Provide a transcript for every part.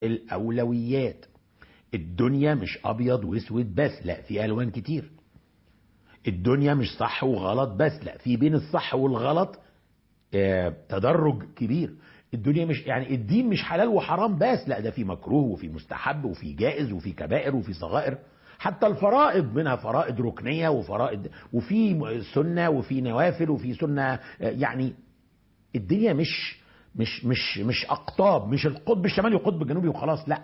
الأولويات الدنيا مش أبيض وأسود بس لا في ألوان كتير الدنيا مش صح وغلط بس لا في بين الصح والغلط آه، تدرج كبير الدنيا مش يعني الدين مش حلال وحرام بس لا ده في مكروه وفي مستحب وفي جائز وفي كبائر وفي صغائر حتى الفرائض منها فرائض ركنيه وفرائض وفي سنه وفي نوافل وفي سنه آه، يعني الدنيا مش مش مش مش اقطاب مش القطب الشمالي والقطب الجنوبي وخلاص لا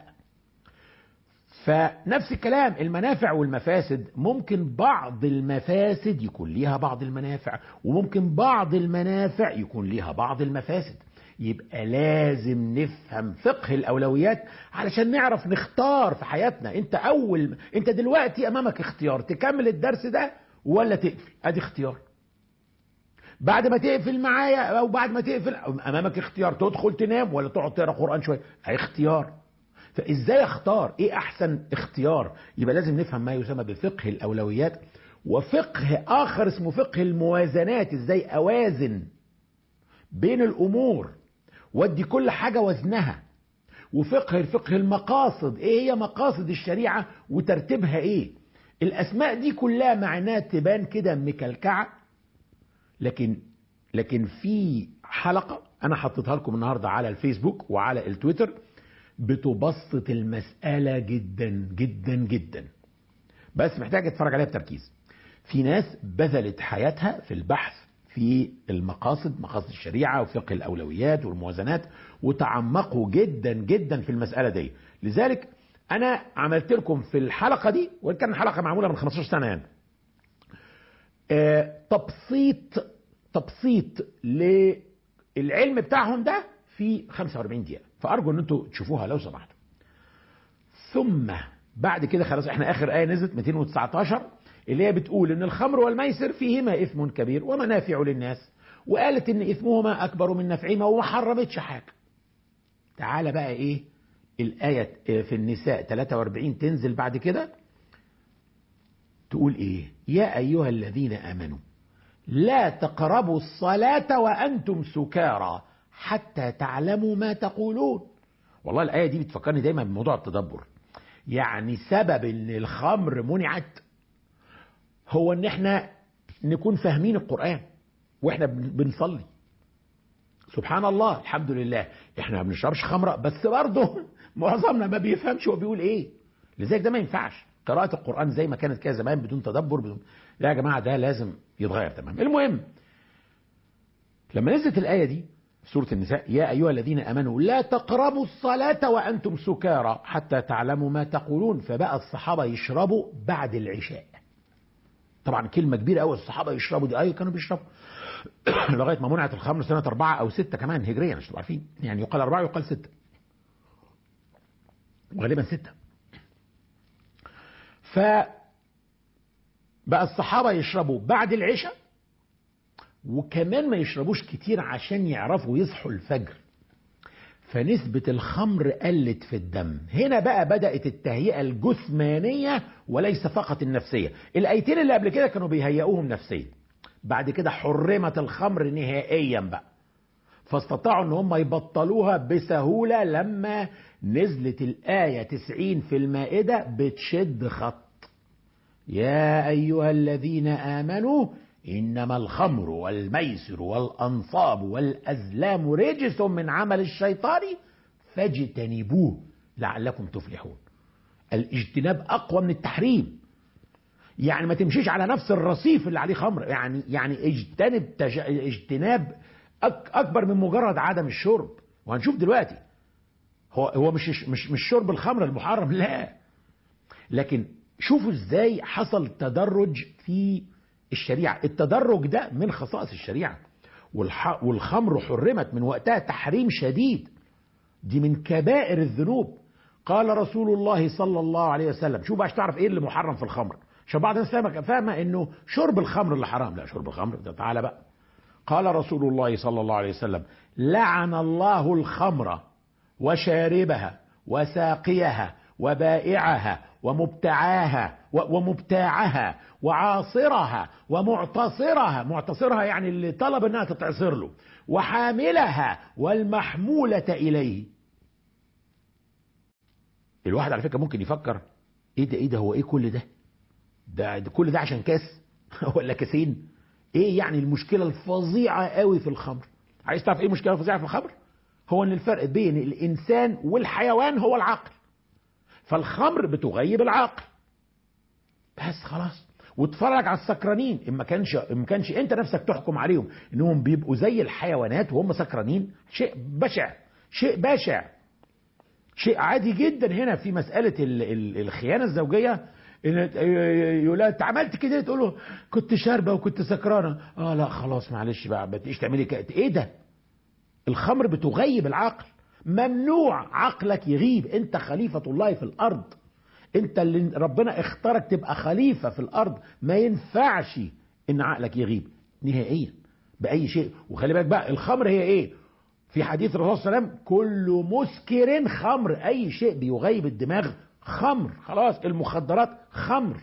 فنفس الكلام المنافع والمفاسد ممكن بعض المفاسد يكون ليها بعض المنافع وممكن بعض المنافع يكون ليها بعض المفاسد يبقى لازم نفهم فقه الاولويات علشان نعرف نختار في حياتنا انت اول انت دلوقتي امامك اختيار تكمل الدرس ده ولا تقفل ادي اختيار بعد ما تقفل معايا او بعد ما تقفل امامك اختيار تدخل تنام ولا تقعد تقرا قران شويه هي اختيار فازاي اختار ايه احسن اختيار يبقى لازم نفهم ما يسمى بفقه الاولويات وفقه اخر اسمه فقه الموازنات ازاي اوازن بين الامور وادي كل حاجه وزنها وفقه الفقه المقاصد ايه هي مقاصد الشريعه وترتيبها ايه الاسماء دي كلها معناها تبان كده مكلكعه لكن لكن في حلقه انا حطيتها لكم النهارده على الفيسبوك وعلى التويتر بتبسط المسألة جدا جدا جدا بس محتاج تتفرج عليها بتركيز في ناس بذلت حياتها في البحث في المقاصد مقاصد الشريعة وفقه الأولويات والموازنات وتعمقوا جدا جدا في المسألة دي لذلك أنا عملت لكم في الحلقة دي وإن كان الحلقة معمولة من 15 سنة يعني آه تبسيط تبسيط للعلم بتاعهم ده في 45 دقيقة فأرجو أن أنتوا تشوفوها لو سمحتوا ثم بعد كده خلاص احنا آخر آية نزلت 219 اللي هي بتقول ان الخمر والميسر فيهما اثم كبير ومنافع للناس وقالت ان اثمهما اكبر من نفعهما وما حرمتش حاجه تعالى بقى ايه الايه في النساء 43 تنزل بعد كده تقول ايه يا ايها الذين امنوا لا تقربوا الصلاه وانتم سكارى حتى تعلموا ما تقولون والله الايه دي بتفكرني دايما بموضوع التدبر يعني سبب ان الخمر منعت هو ان احنا نكون فاهمين القرآن واحنا بنصلي سبحان الله الحمد لله احنا ما بنشربش خمره بس برضه معظمنا ما بيفهمش هو بيقول ايه لذلك ده ما ينفعش قراءة القرآن زي ما كانت كده زمان بدون تدبر بدون لا يا جماعة ده لازم يتغير تمام المهم لما نزلت الآية دي سورة النساء يا أيها الذين أمنوا لا تقربوا الصلاة وأنتم سكارى حتى تعلموا ما تقولون فبقى الصحابة يشربوا بعد العشاء طبعا كلمة كبيرة قوي الصحابة يشربوا دي أي كانوا بيشربوا لغاية ما منعت الخمر سنة أربعة أو ستة كمان هجريا مش عارفين يعني يقال أربعة يقال ستة وغالبا ستة ف بقى الصحابة يشربوا بعد العشاء وكمان ما يشربوش كتير عشان يعرفوا يصحوا الفجر فنسبة الخمر قلت في الدم هنا بقى بدأت التهيئة الجثمانية وليس فقط النفسية الآيتين اللي قبل كده كانوا بيهيئوهم نفسيا بعد كده حرمت الخمر نهائيا بقى فاستطاعوا ان هم يبطلوها بسهولة لما نزلت الآية 90 في المائدة بتشد خط يا أيها الذين آمنوا إنما الخمر والميسر والأنصاب والأزلام رجس من عمل الشيطان فاجتنبوه لعلكم تفلحون الاجتناب أقوى من التحريم يعني ما تمشيش على نفس الرصيف اللي عليه خمر يعني يعني اجتنب تج... اجتناب أك... أكبر من مجرد عدم الشرب وهنشوف دلوقتي هو هو مش مش مش شرب الخمر المحرم لا لكن شوفوا ازاي حصل تدرج في الشريعة التدرج ده من خصائص الشريعة والح... والخمر حرمت من وقتها تحريم شديد دي من كبائر الذنوب قال رسول الله صلى الله عليه وسلم شوف عشان تعرف ايه اللي محرم في الخمر عشان بعض الناس فاهمه فاهمه انه شرب الخمر اللي حرام لا شرب الخمر ده تعالى بقى قال رسول الله صلى الله عليه وسلم لعن الله الخمر وشاربها وساقيها وبائعها ومبتعاها ومبتاعها وعاصرها ومعتصرها معتصرها يعني اللي طلب انها تتعصر له وحاملها والمحمولة اليه الواحد على فكره ممكن يفكر ايه ده ايه ده هو ايه كل ده ده, ده كل ده عشان كاس ولا كاسين ايه يعني المشكله الفظيعه قوي في الخمر عايز تعرف ايه المشكله الفظيعه في الخمر هو ان الفرق بين الانسان والحيوان هو العقل فالخمر بتغيب العقل بس خلاص واتفرج على السكرانين ان ما كانش ان ما كانش انت نفسك تحكم عليهم انهم بيبقوا زي الحيوانات وهم سكرانين شيء بشع شيء بشع شيء عادي جدا هنا في مساله ال ال الخيانه الزوجيه ان يقول لها انت عملت كده تقول له كنت شاربه وكنت سكرانه اه لا خلاص معلش بقى ما تيجي تعملي كده ايه ده الخمر بتغيب العقل ممنوع عقلك يغيب انت خليفه الله في الارض انت اللي ربنا اختارك تبقى خليفه في الارض ما ينفعش ان عقلك يغيب نهائيا باي شيء وخلي بالك بقى الخمر هي ايه في حديث الرسول صلى الله عليه وسلم كل مسكر خمر اي شيء بيغيب الدماغ خمر خلاص المخدرات خمر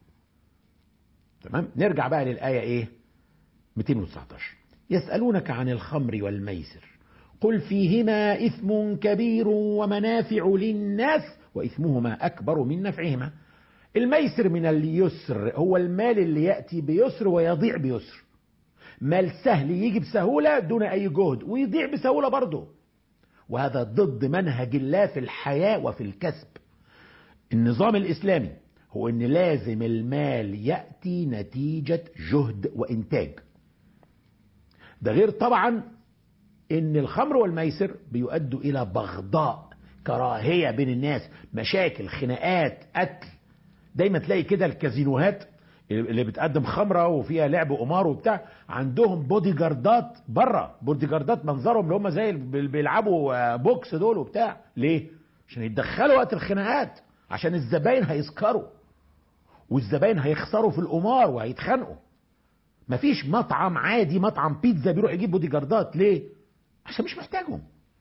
تمام نرجع بقى للآية ايه 219 يسألونك عن الخمر والميسر قل فيهما إثم كبير ومنافع للناس وإثمهما أكبر من نفعهما الميسر من اليسر هو المال اللي يأتي بيسر ويضيع بيسر مال سهل يجي بسهولة دون أي جهد ويضيع بسهولة برضه وهذا ضد منهج الله في الحياة وفي الكسب النظام الإسلامي هو أن لازم المال يأتي نتيجة جهد وإنتاج ده غير طبعا أن الخمر والميسر بيؤدوا إلى بغضاء كراهية بين الناس مشاكل خناقات قتل دايما تلاقي كده الكازينوهات اللي بتقدم خمره وفيها لعب قمار وبتاع عندهم بودي جاردات بره بودي جاردات منظرهم اللي هم زي اللي بيلعبوا بوكس دول وبتاع ليه؟ عشان يتدخلوا وقت الخناقات عشان الزباين هيسكروا والزباين هيخسروا في القمار وهيتخانقوا مفيش مطعم عادي مطعم بيتزا بيروح يجيب بودي جاردات ليه؟ عشان مش محتاجهم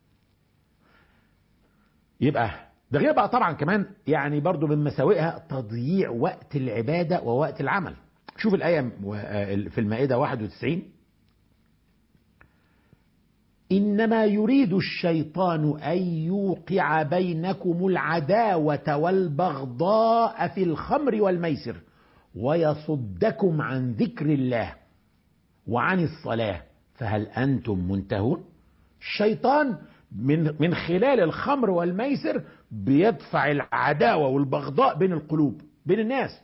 يبقى ده غير بقى طبعا كمان يعني برضو من مساوئها تضييع وقت العبادة ووقت العمل شوف الآية في المائدة 91 إنما يريد الشيطان أن يوقع بينكم العداوة والبغضاء في الخمر والميسر ويصدكم عن ذكر الله وعن الصلاة فهل أنتم منتهون الشيطان من من خلال الخمر والميسر بيدفع العداوه والبغضاء بين القلوب بين الناس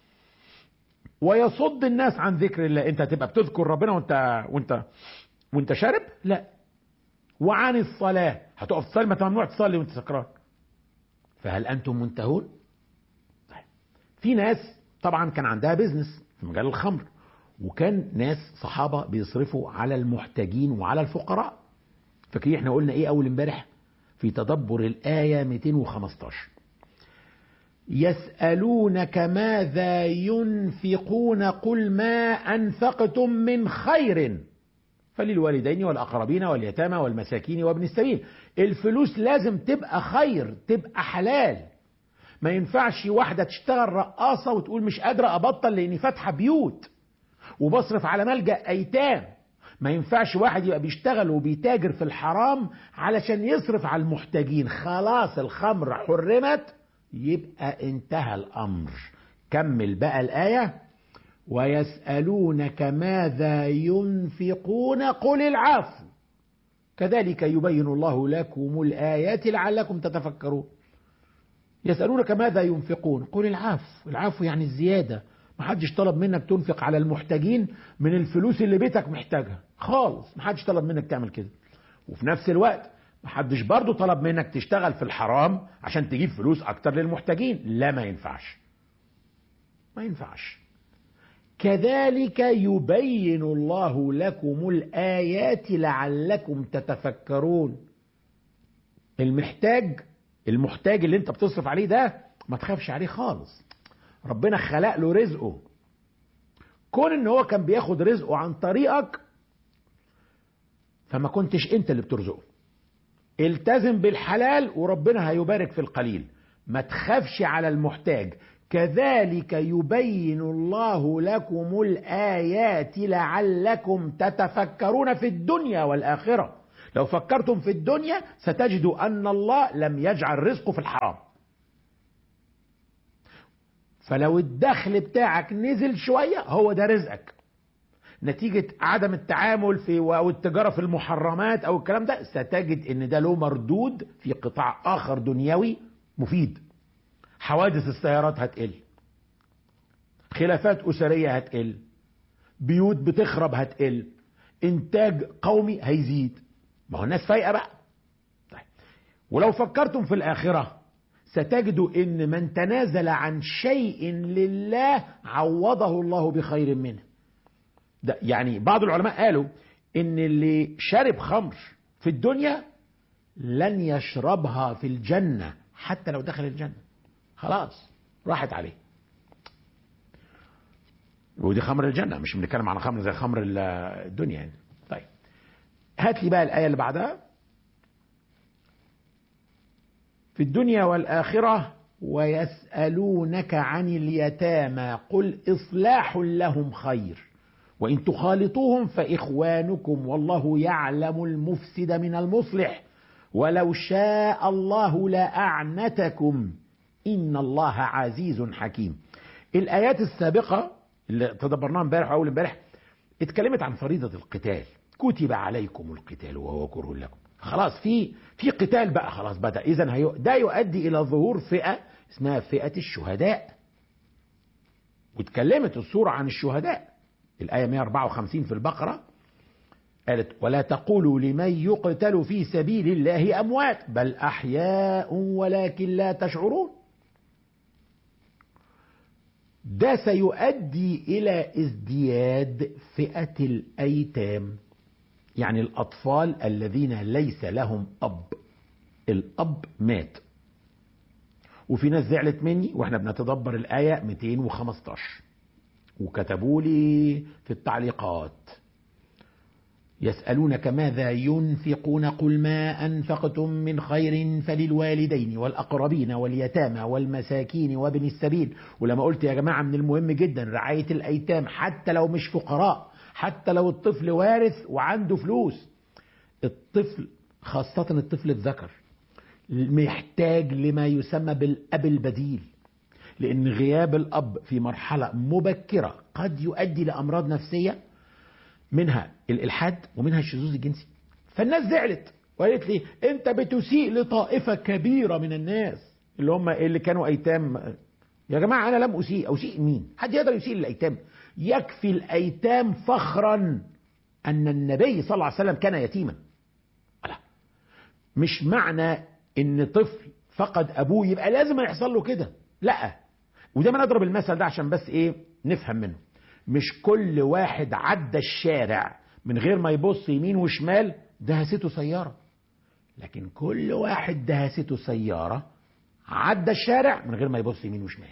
ويصد الناس عن ذكر الله انت هتبقى بتذكر ربنا وانت وانت وانت شارب لا وعن الصلاه هتقف تصلي ما ممنوع تصلي وانت سكران فهل انتم منتهون طيب. في ناس طبعا كان عندها بيزنس في مجال الخمر وكان ناس صحابه بيصرفوا على المحتاجين وعلى الفقراء فاكرين احنا قلنا ايه اول امبارح في تدبر الايه 215 يسالونك ماذا ينفقون قل ما انفقتم من خير فللوالدين والاقربين واليتامى والمساكين وابن السبيل الفلوس لازم تبقى خير تبقى حلال ما ينفعش واحده تشتغل رقاصه وتقول مش قادره ابطل لاني فاتحه بيوت وبصرف على ملجا ايتام ما ينفعش واحد يبقى بيشتغل وبيتاجر في الحرام علشان يصرف على المحتاجين خلاص الخمر حرمت يبقى انتهى الامر كمل بقى الايه ويسالونك ماذا ينفقون قل العفو كذلك يبين الله لكم الايات لعلكم تتفكرون يسالونك ماذا ينفقون قل العفو العفو يعني الزياده محدش طلب منك تنفق على المحتاجين من الفلوس اللي بيتك محتاجها خالص محدش طلب منك تعمل كده وفي نفس الوقت محدش برضو طلب منك تشتغل في الحرام عشان تجيب فلوس اكتر للمحتاجين لا ما ينفعش ما ينفعش كذلك يبين الله لكم الآيات لعلكم تتفكرون المحتاج المحتاج اللي انت بتصرف عليه ده ما تخافش عليه خالص ربنا خلق له رزقه كون ان هو كان بياخد رزقه عن طريقك فما كنتش انت اللي بترزقه التزم بالحلال وربنا هيبارك في القليل ما تخافش على المحتاج كذلك يبين الله لكم الآيات لعلكم تتفكرون في الدنيا والآخرة لو فكرتم في الدنيا ستجدوا أن الله لم يجعل رزقه في الحرام فلو الدخل بتاعك نزل شوية هو ده رزقك نتيجة عدم التعامل في أو التجارة في المحرمات أو الكلام ده ستجد إن ده له مردود في قطاع آخر دنيوي مفيد حوادث السيارات هتقل خلافات أسرية هتقل بيوت بتخرب هتقل إنتاج قومي هيزيد ما هو الناس فايقة بقى طيب. ولو فكرتم في الآخرة ستجدوا ان من تنازل عن شيء لله عوضه الله بخير منه ده يعني بعض العلماء قالوا ان اللي شرب خمر في الدنيا لن يشربها في الجنة حتى لو دخل الجنة خلاص راحت عليه ودي خمر الجنة مش بنتكلم عن خمر زي خمر الدنيا يعني طيب هات لي بقى الآية اللي بعدها في الدنيا والآخرة ويسألونك عن اليتامى قل إصلاح لهم خير وإن تخالطوهم فإخوانكم والله يعلم المفسد من المصلح ولو شاء الله لأعنتكم إن الله عزيز حكيم الآيات السابقة اللي تدبرناها امبارح وأول امبارح اتكلمت عن فريضة القتال كتب عليكم القتال وهو كره لكم خلاص في في قتال بقى خلاص بدا اذا هيو ده يؤدي الى ظهور فئه اسمها فئه الشهداء واتكلمت السوره عن الشهداء الايه 154 في البقره قالت ولا تقولوا لمن يقتل في سبيل الله اموات بل احياء ولكن لا تشعرون ده سيؤدي الى ازدياد فئه الايتام يعني الأطفال الذين ليس لهم أب الأب مات وفي ناس زعلت مني واحنا بنتدبر الآية 215 وكتبوا لي في التعليقات يسألونك ماذا ينفقون قل ما أنفقتم من خير فللوالدين والأقربين واليتامى والمساكين وابن السبيل ولما قلت يا جماعة من المهم جدا رعاية الأيتام حتى لو مش فقراء حتى لو الطفل وارث وعنده فلوس الطفل خاصة الطفل الذكر محتاج لما يسمى بالأب البديل لأن غياب الأب في مرحلة مبكرة قد يؤدي لأمراض نفسية منها الإلحاد ومنها الشذوذ الجنسي فالناس زعلت وقالت لي أنت بتسيء لطائفة كبيرة من الناس اللي هم اللي كانوا أيتام يا جماعة أنا لم أسيء أسيء مين حد يقدر يسيء للأيتام يكفي الأيتام فخرا أن النبي صلى الله عليه وسلم كان يتيما لا. مش معنى ان طفل فقد ابوه يبقى لازم يحصل له كده لا ودايما اضرب المثل ده عشان بس ايه نفهم منه مش كل واحد عدى الشارع من غير ما يبص يمين وشمال دهسته سيارة لكن كل واحد دهسته سيارة عدى الشارع من غير ما يبص يمين وشمال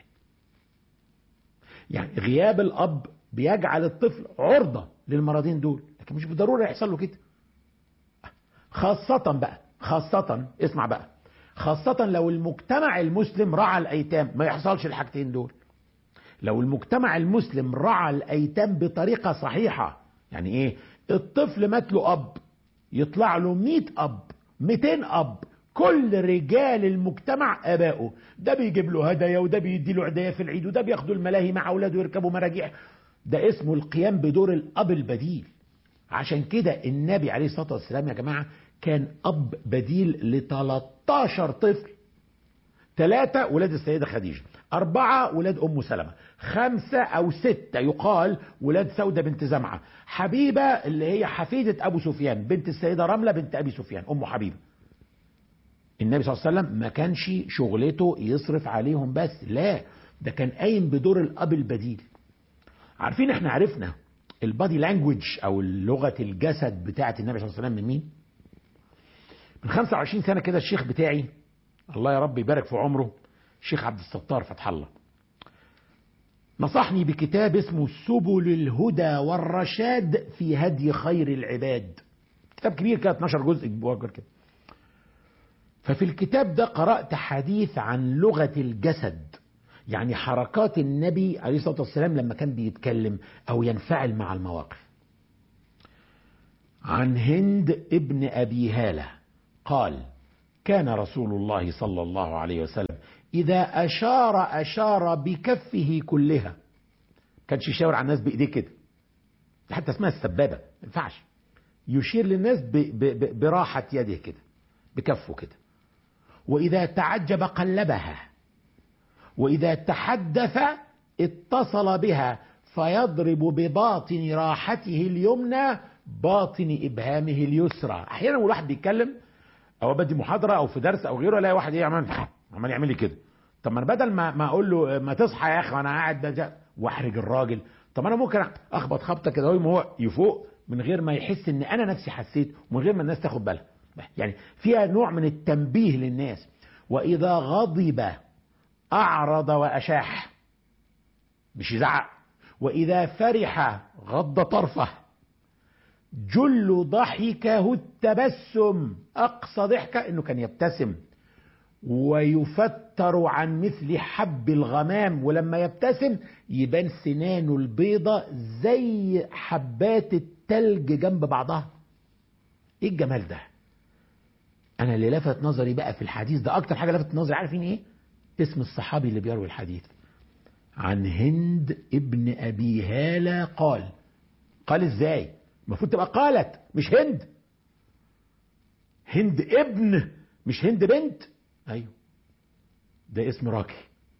يعني غياب الاب بيجعل الطفل عرضة للمرضين دول لكن مش بالضرورة يحصل له كده خاصة بقى خاصة اسمع بقى خاصة لو المجتمع المسلم رعى الأيتام ما يحصلش الحاجتين دول لو المجتمع المسلم رعى الأيتام بطريقة صحيحة يعني إيه الطفل مات له أب يطلع له 100 أب 200 أب كل رجال المجتمع ابائه ده بيجيب له هدايا وده بيدي له عدايا في العيد وده بياخدوا الملاهي مع اولاده يركبوا مراجيح ده اسمه القيام بدور الاب البديل عشان كده النبي عليه الصلاه والسلام يا جماعه كان اب بديل ل 13 طفل ثلاثة ولاد السيدة خديجة أربعة ولاد أم سلمة خمسة أو ستة يقال ولاد سودة بنت زمعة حبيبة اللي هي حفيدة أبو سفيان بنت السيدة رملة بنت أبي سفيان أم حبيبة النبي صلى الله عليه وسلم ما كانش شغلته يصرف عليهم بس لا ده كان قايم بدور الأب البديل عارفين احنا عرفنا البادي لانجوج او لغة الجسد بتاعة النبي صلى الله عليه وسلم من مين من 25 سنة كده الشيخ بتاعي الله يا رب يبارك في عمره الشيخ عبد الستار فتح الله نصحني بكتاب اسمه سبل الهدى والرشاد في هدي خير العباد كتاب كبير كده 12 جزء كده ففي الكتاب ده قرأت حديث عن لغة الجسد يعني حركات النبي عليه الصلاة والسلام لما كان بيتكلم أو ينفعل مع المواقف عن هند ابن أبي هالة قال كان رسول الله صلى الله عليه وسلم إذا أشار أشار بكفه كلها كانش يشاور على الناس بإيديه كده حتى اسمها السبابة ما ينفعش يشير للناس ب ب ب براحة يده كده بكفه كده وإذا تعجب قلبها وإذا تحدث اتصل بها فيضرب بباطن راحته اليمنى باطن إبهامه اليسرى أحيانا الواحد بيتكلم أو بدي محاضرة أو في درس أو غيره الاقي واحد إيه عمال عمال يعمل لي كده طب ما انا بدل ما ما اقول له ما تصحى يا اخي وانا قاعد بجا واحرج الراجل طب انا ممكن اخبط خبطه كده هو يفوق من غير ما يحس ان انا نفسي حسيت ومن غير ما الناس تاخد بالها يعني فيها نوع من التنبيه للناس واذا غضب اعرض واشاح مش يزعق واذا فرح غض طرفه جل ضحكه التبسم اقصى ضحكه انه كان يبتسم ويفتر عن مثل حب الغمام ولما يبتسم يبان سنانه البيضة زي حبات التلج جنب بعضها ايه الجمال ده انا اللي لفت نظري بقى في الحديث ده اكتر حاجة لفت نظري عارفين ايه اسم الصحابي اللي بيروي الحديث عن هند ابن ابي هالة قال قال ازاي المفروض تبقى قالت مش هند هند ابن مش هند بنت ايوه ده اسم راجل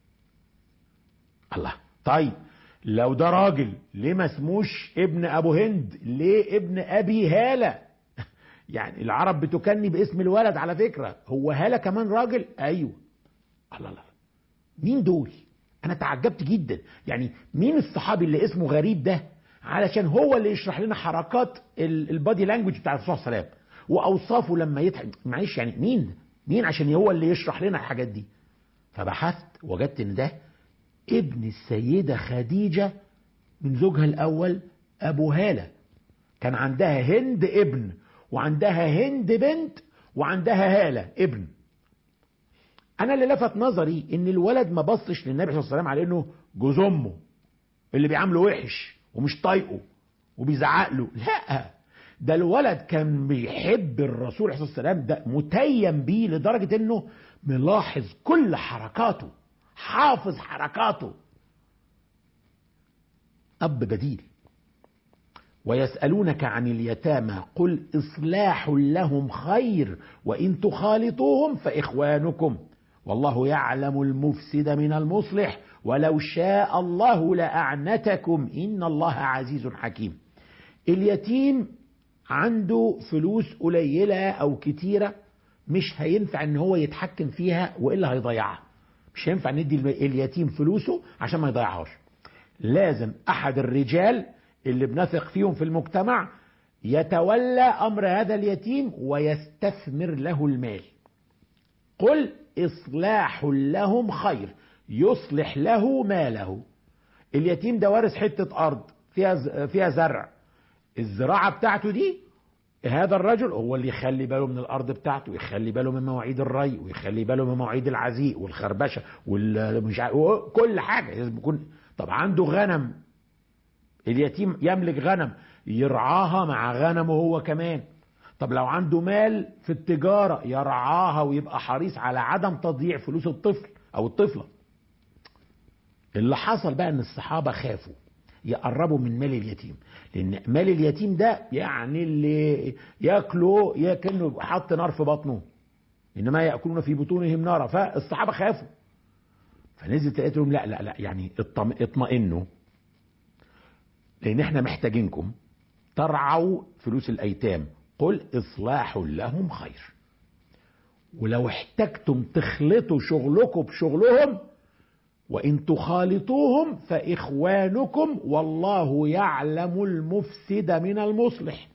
الله طيب لو ده راجل ليه ما اسموش ابن ابو هند ليه ابن ابي هاله يعني العرب بتكني باسم الولد على فكره هو هاله كمان راجل ايوه الله الله مين دول انا تعجبت جدا يعني مين الصحابي اللي اسمه غريب ده علشان هو اللي يشرح لنا حركات البادي لانجوج بتاع الرسول صلى الله عليه وسلم واوصافه لما يضحك معلش يعني مين مين عشان هو اللي يشرح لنا الحاجات دي فبحثت وجدت ان ده ابن السيدة خديجة من زوجها الأول أبو هالة كان عندها هند ابن وعندها هند بنت وعندها هالة ابن أنا اللي لفت نظري إن الولد ما بصش للنبي صلى الله عليه وسلم على إنه جوز أمه اللي بيعامله وحش ومش طايقه وبيزعق له لا ده الولد كان بيحب الرسول عليه الصلاه والسلام ده متيم بيه لدرجه انه ملاحظ كل حركاته حافظ حركاته اب بديل ويسالونك عن اليتامى قل اصلاح لهم خير وان تخالطوهم فاخوانكم والله يعلم المفسد من المصلح ولو شاء الله لاعنتكم ان الله عزيز حكيم اليتيم عنده فلوس قليلة أو كتيرة مش هينفع ان هو يتحكم فيها وإلا هيضيعها مش هينفع ندي اليتيم فلوسه عشان ما يضيعهاش لازم أحد الرجال اللي بنثق فيهم في المجتمع يتولى أمر هذا اليتيم ويستثمر له المال قل إصلاح لهم خير يصلح له ماله اليتيم ده وارث حتة أرض فيها فيها زرع الزراعة بتاعته دي هذا الرجل هو اللي يخلي باله من الارض بتاعته ويخلي باله من مواعيد الري ويخلي باله من مواعيد العزيء والخربشه والمش كل حاجه لازم يكون طب عنده غنم اليتيم يملك غنم يرعاها مع غنمه هو كمان طب لو عنده مال في التجاره يرعاها ويبقى حريص على عدم تضييع فلوس الطفل او الطفله اللي حصل بقى ان الصحابه خافوا يقربوا من مال اليتيم لان مال اليتيم ده يعني اللي ياكله كانه حط نار في بطنه انما ياكلون في بطونهم نارا فالصحابه خافوا فنزلت قالت لهم لا لا لا يعني اطمئنوا لان احنا محتاجينكم ترعوا فلوس الايتام قل اصلاح لهم خير ولو احتجتم تخلطوا شغلكم بشغلهم وإن تخالطوهم فإخوانكم والله يعلم المفسد من المصلح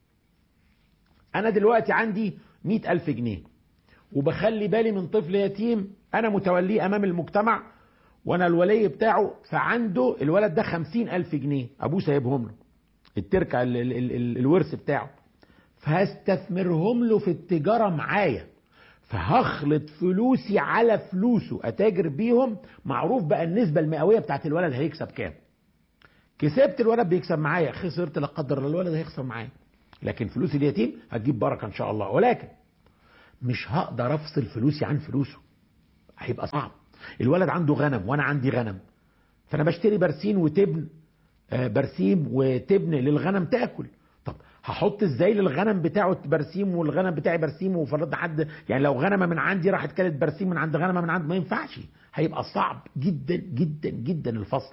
أنا دلوقتي عندي مئة ألف جنيه وبخلي بالي من طفل يتيم أنا متوليه أمام المجتمع وأنا الولي بتاعه فعنده الولد ده خمسين ألف جنيه أبوه سايبهم له التركة ال ال ال الورث بتاعه فهستثمرهم له في التجارة معايا فهخلط فلوسي على فلوسه اتاجر بيهم معروف بقى النسبه المئويه بتاعت الولد هيكسب كام كسبت الولد بيكسب معايا خسرت لا قدر الله الولد هيخسر معايا لكن فلوس اليتيم هتجيب بركه ان شاء الله ولكن مش هقدر افصل فلوسي عن فلوسه هيبقى صعب الولد عنده غنم وانا عندي غنم فانا بشتري برسيم وتبن آه، برسيم وتبن للغنم تاكل طب هحط ازاي للغنم بتاعه برسيم والغنم بتاعي برسيم وفرض حد يعني لو غنمه من عندي راحت كلت برسيم من عند غنمه من عند ما ينفعش هيبقى صعب جدا جدا جدا الفصل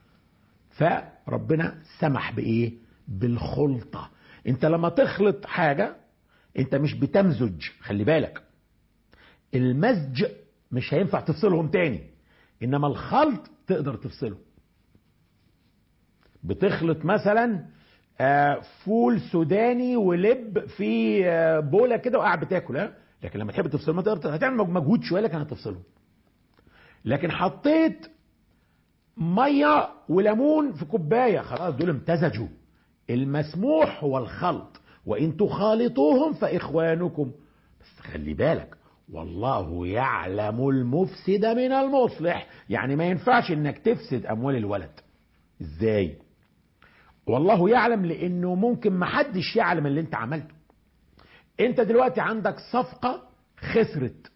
فربنا سمح بايه بالخلطه انت لما تخلط حاجه انت مش بتمزج خلي بالك المزج مش هينفع تفصلهم تاني انما الخلط تقدر تفصله بتخلط مثلا آه، فول سوداني ولب في آه، بوله كده وقاعد بتاكل ها لكن لما تحب تفصله ما تقدر هتعمل مجهود شويه لكن هتفصله لكن حطيت ميه وليمون في كوبايه خلاص دول امتزجوا المسموح هو الخلط وان تخالطوهم فاخوانكم بس خلي بالك والله يعلم المفسد من المصلح يعني ما ينفعش انك تفسد اموال الولد ازاي والله يعلم لانه ممكن ما حدش يعلم اللي انت عملته انت دلوقتي عندك صفقة خسرت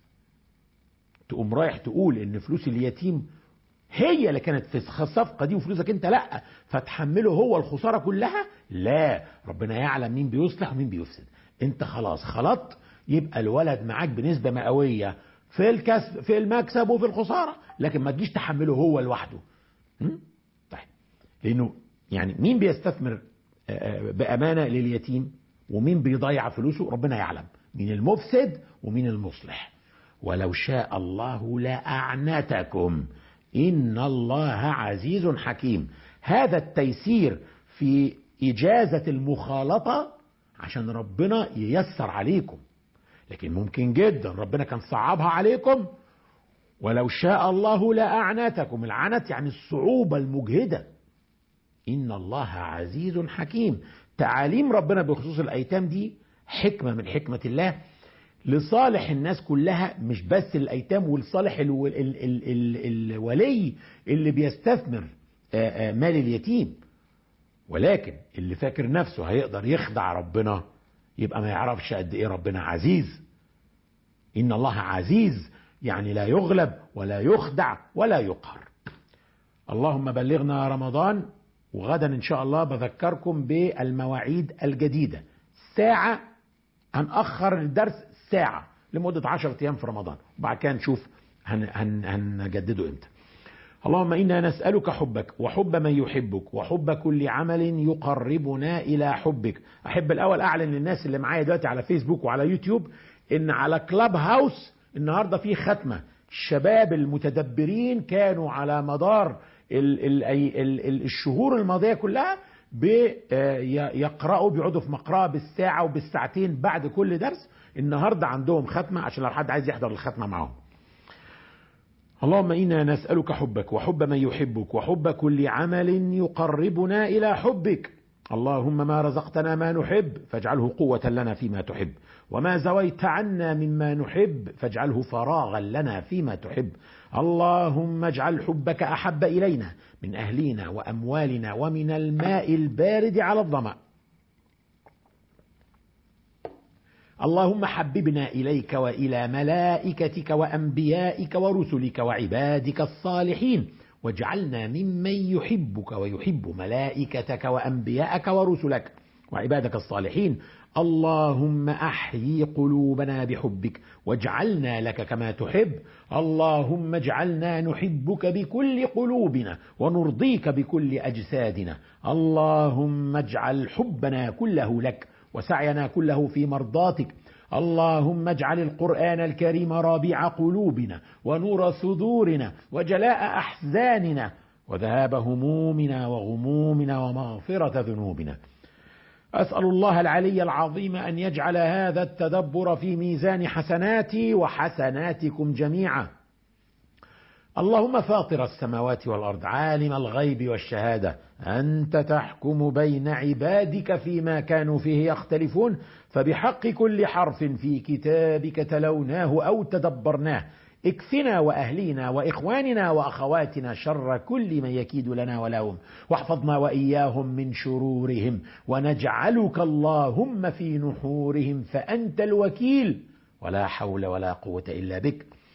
تقوم رايح تقول ان فلوس اليتيم هي اللي كانت في الصفقة دي وفلوسك انت لا فتحمله هو الخسارة كلها لا ربنا يعلم مين بيصلح ومين بيفسد انت خلاص خلطت يبقى الولد معاك بنسبة مئوية في الكسب في المكسب وفي الخسارة لكن ما تجيش تحمله هو لوحده م? طيب لانه يعني مين بيستثمر آه، آه، بأمانة لليتيم ومين بيضيع فلوسه ربنا يعلم مين المفسد ومين المصلح ولو شاء الله لأعنتكم إن الله عزيز حكيم هذا التيسير في إجازة المخالطة عشان ربنا ييسر عليكم لكن ممكن جدا ربنا كان صعبها عليكم ولو شاء الله لأعنتكم العنت يعني الصعوبة المجهدة إن الله عزيز حكيم تعاليم ربنا بخصوص الأيتام دي حكمة من حكمة الله لصالح الناس كلها مش بس الأيتام ولصالح الو- ال- ال- ال- الولي اللي بيستثمر آه، آه، مال اليتيم ولكن اللي فاكر نفسه هيقدر يخدع ربنا يبقى ما يعرفش قد ايه ربنا عزيز ان الله عزيز يعني لا يغلب ولا يخدع ولا يقهر اللهم بلغنا رمضان وغدا ان شاء الله بذكركم بالمواعيد الجديدة ساعة هنأخر الدرس ساعة لمدة عشرة أيام في رمضان وبعد كده نشوف هن هن هنجدده امتى اللهم إنا نسألك حبك وحب من يحبك وحب كل عمل يقربنا إلى حبك أحب الأول أعلن للناس اللي معايا دلوقتي على فيسبوك وعلى يوتيوب إن على كلاب هاوس النهاردة في ختمة الشباب المتدبرين كانوا على مدار ال ال ال ال الشهور الماضية كلها بيقرأوا بيقعدوا في مقرأة بالساعة وبالساعتين بعد كل درس النهاردة عندهم ختمة عشان لو حد عايز يحضر الختمة معاهم اللهم إنا نسألك حبك وحب من يحبك وحب كل عمل يقربنا إلى حبك اللهم ما رزقتنا ما نحب فاجعله قوة لنا فيما تحب وما زويت عنا مما نحب فاجعله فراغا لنا فيما تحب اللهم اجعل حبك أحب إلينا من أهلنا وأموالنا ومن الماء البارد على الظمأ اللهم حببنا إليك وإلى ملائكتك وأنبيائك ورسلك وعبادك الصالحين واجعلنا ممن يحبك ويحب ملائكتك وأنبياءك ورسلك وعبادك الصالحين اللهم أحيي قلوبنا بحبك واجعلنا لك كما تحب اللهم اجعلنا نحبك بكل قلوبنا ونرضيك بكل أجسادنا اللهم اجعل حبنا كله لك وسعينا كله في مرضاتك اللهم اجعل القرآن الكريم رابع قلوبنا ونور صدورنا وجلاء أحزاننا وذهاب همومنا وغمومنا ومغفرة ذنوبنا أسأل الله العلي العظيم أن يجعل هذا التدبر في ميزان حسناتي وحسناتكم جميعا اللهم فاطر السماوات والأرض عالم الغيب والشهادة أنت تحكم بين عبادك فيما كانوا فيه يختلفون فبحق كل حرف في كتابك تلوناه أو تدبرناه اكفنا وأهلينا وإخواننا وأخواتنا شر كل من يكيد لنا ولهم واحفظنا وإياهم من شرورهم ونجعلك اللهم في نحورهم فأنت الوكيل ولا حول ولا قوة إلا بك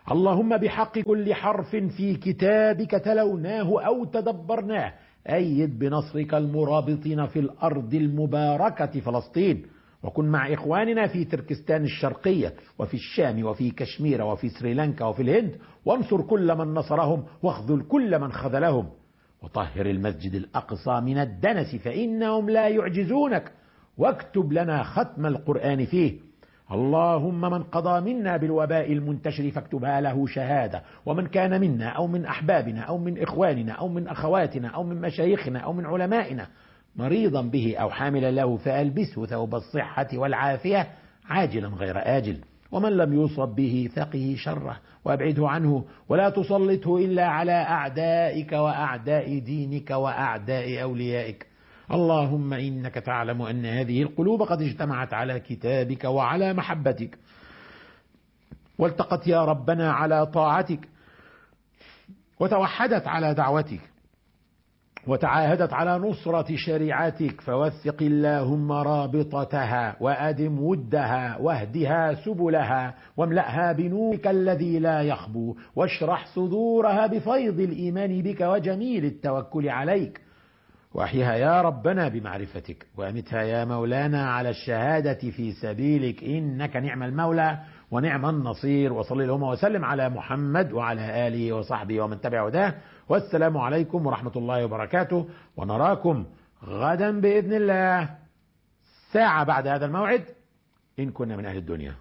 اللهم بحق كل حرف في كتابك تلوناه أو تدبرناه أيد بنصرك المرابطين في الأرض المباركة فلسطين وكن مع إخواننا في تركستان الشرقية وفي الشام وفي كشمير وفي سريلانكا وفي الهند وانصر كل من نصرهم واخذل كل من خذلهم وطهر المسجد الأقصى من الدنس فإنهم لا يعجزونك واكتب لنا ختم القرآن فيه اللهم من قضى منا بالوباء المنتشر فاكتبها له شهادة ومن كان منا أو من أحبابنا أو من إخواننا أو من أخواتنا أو من مشايخنا أو من علمائنا مريضا به أو حاملا له فألبسه ثوب الصحة والعافية عاجلا غير آجل ومن لم يصب به فقه شره وابعده عنه ولا تسلطه إلا على أعدائك وأعداء دينك وأعداء أوليائك اللهم إنك تعلم أن هذه القلوب قد اجتمعت على كتابك وعلى محبتك والتقت يا ربنا على طاعتك وتوحدت على دعوتك وتعاهدت على نصرة شريعتك فوثق اللهم رابطتها وأدم ودها واهدها سبلها واملأها بنورك الذي لا يخبو واشرح صدورها بفيض الإيمان بك وجميل التوكل عليك واحيها يا ربنا بمعرفتك وامتها يا مولانا على الشهادة في سبيلك إنك نعم المولى ونعم النصير وصل اللهم وسلم على محمد وعلى آله وصحبه ومن تبع هداه والسلام عليكم ورحمة الله وبركاته ونراكم غدا بإذن الله ساعة بعد هذا الموعد إن كنا من أهل الدنيا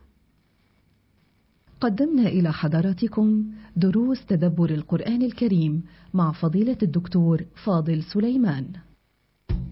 قدمنا إلى حضراتكم دروس تدبر القرآن الكريم مع فضيلة الدكتور فاضل سليمان